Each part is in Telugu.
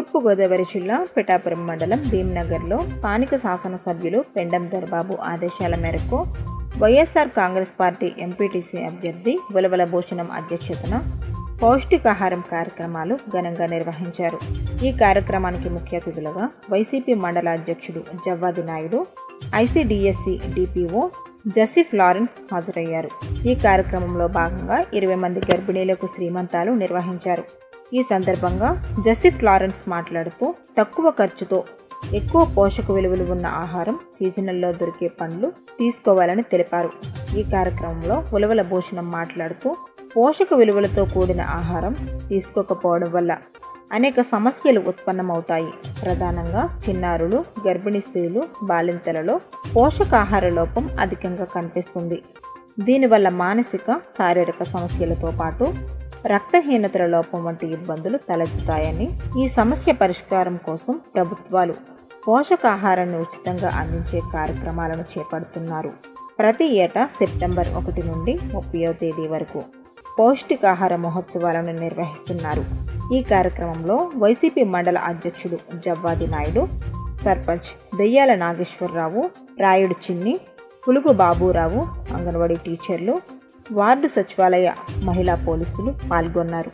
తూర్పుగోదావరి జిల్లా పిఠాపురం మండలం భీంనగర్లో స్థానిక శాసనసభ్యులు పెండం దొరబాబు ఆదేశాల మేరకు వైఎస్ఆర్ కాంగ్రెస్ పార్టీ ఎంపీటీసీ అభ్యర్థి ఉలవల భూషణం అధ్యక్షతన పౌష్టికాహారం కార్యక్రమాలు ఘనంగా నిర్వహించారు ఈ కార్యక్రమానికి ముఖ్య అతిథులుగా వైసీపీ మండల అధ్యక్షుడు Javvadi Naidu ICDS DPO Joseph Lawrence హాజరయ్యారు ఈ కార్యక్రమంలో భాగంగా ఇరవై మంది గర్భిణీలకు శ్రీమంతాలు నిర్వహించారు ఈ సందర్భంగా జసిఫ్ లారెన్స్ మాట్లాడుతూ తక్కువ ఖర్చుతో ఎక్కువ పోషక విలువలు ఉన్న ఆహారం సీజనల్లో దొరికే పండ్లు తీసుకోవాలని తెలిపారు ఈ కార్యక్రమంలో ఉలవల భూషణం మాట్లాడుతూ పోషక విలువలతో కూడిన ఆహారం తీసుకోకపోవడం వల్ల అనేక సమస్యలు ఉత్పన్నమవుతాయి ప్రధానంగా చిన్నారులు గర్భిణీ స్త్రీలు బాలింతలలో పోషకాహార లోపం అధికంగా కనిపిస్తుంది దీనివల్ల మానసిక శారీరక సమస్యలతో పాటు రక్తహీనతల లోపం వంటి ఇబ్బందులు తలెత్తుతాయని ఈ సమస్య పరిష్కారం కోసం ప్రభుత్వాలు పోషకాహారాన్ని ఉచితంగా అందించే కార్యక్రమాలను చేపడుతున్నారు ప్రతి ఏటా సెప్టెంబర్ ఒకటి నుండి ముప్పయో తేదీ వరకు పౌష్టికాహార మహోత్సవాలను నిర్వహిస్తున్నారు ఈ కార్యక్రమంలో వైసీపీ మండల అధ్యక్షుడు జవ్వాది నాయుడు సర్పంచ్ దెయ్యాల నాగేశ్వరరావు రాయుడు చిన్ని పులుగు బాబురావు అంగన్వాడీ టీచర్లు వార్డు సచివాలయ మహిళా పోలీసులు పాల్గొన్నారు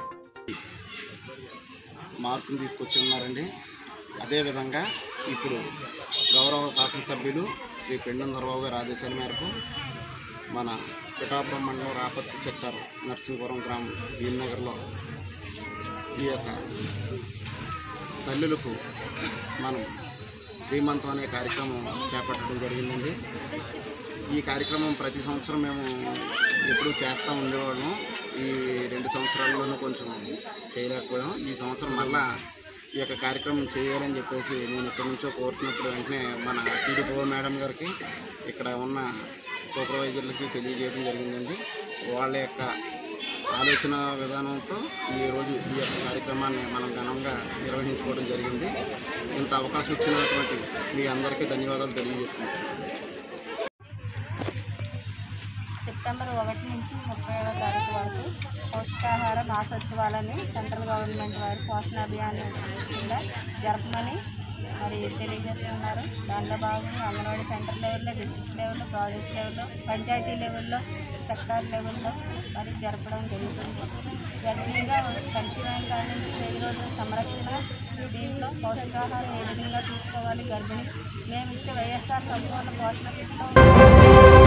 మార్కును తీసుకొచ్చి ఉన్నారండి అదేవిధంగా ఇప్పుడు గౌరవ శాసనసభ్యులు శ్రీ పెండం దొరబాబు గారి ఆదేశాల మేరకు మన పిఠాపురం మండలం రాపర్తి సెక్టర్ నర్సింగపురం గ్రామం భీమనగర్లో ఈ యొక్క తల్లులకు మనం శ్రీమంతం అనే కార్యక్రమం చేపట్టడం జరిగిందండి ఈ కార్యక్రమం ప్రతి సంవత్సరం మేము ఎప్పుడూ చేస్తూ ఉండేవాళ్ళం ఈ రెండు సంవత్సరాల్లోనూ కొంచెం చేయలేకపోయాం ఈ సంవత్సరం మళ్ళా ఈ యొక్క కార్యక్రమం చేయాలని చెప్పేసి నేను ఇక్కడి నుంచో కోరుతున్నప్పుడు వెంటనే మన సిడిపో మేడం గారికి ఇక్కడ ఉన్న సూపర్వైజర్లకి తెలియజేయడం జరిగిందండి వాళ్ళ యొక్క ఆలోచన విధానంతో ఈ రోజు ఈ యొక్క కార్యక్రమాన్ని మనం ఘనంగా నిర్వహించుకోవడం జరిగింది ఇంత అవకాశం ఇచ్చినటువంటి మీ అందరికీ ధన్యవాదాలు తెలియజేసుకుంటున్నాను సెప్టెంబర్ ఒకటి నుంచి ముప్పై ఏడవ తారీఖు వరకు పౌష్టికాహార మాసోత్సవాలని సెంట్రల్ గవర్నమెంట్ వారు పోషణ అభియాన్ కింద జరపమని మరి తెలియజేస్తున్నారు దానిలో భాగంగా అంగన్వాడీ సెంటర్ లెవెల్లో డిస్ట్రిక్ట్ లెవెల్లో ప్రాజెక్ట్ లెవెల్లో పంచాయతీ లెవెల్లో సెక్టార్ లెవెల్లో మరి జరపడం జరుగుతుంది గర్భిణీగా కన్సీవ్ అయిన కాడి నుంచి వెయ్యి రోజుల సంరక్షణ దీంట్లో పౌష్టికాహారం ఏ విధంగా తీసుకోవాలి గర్భిణి మేము ఇచ్చే వైఎస్ఆర్ సంపూర్ణ పోషణ కిట్లో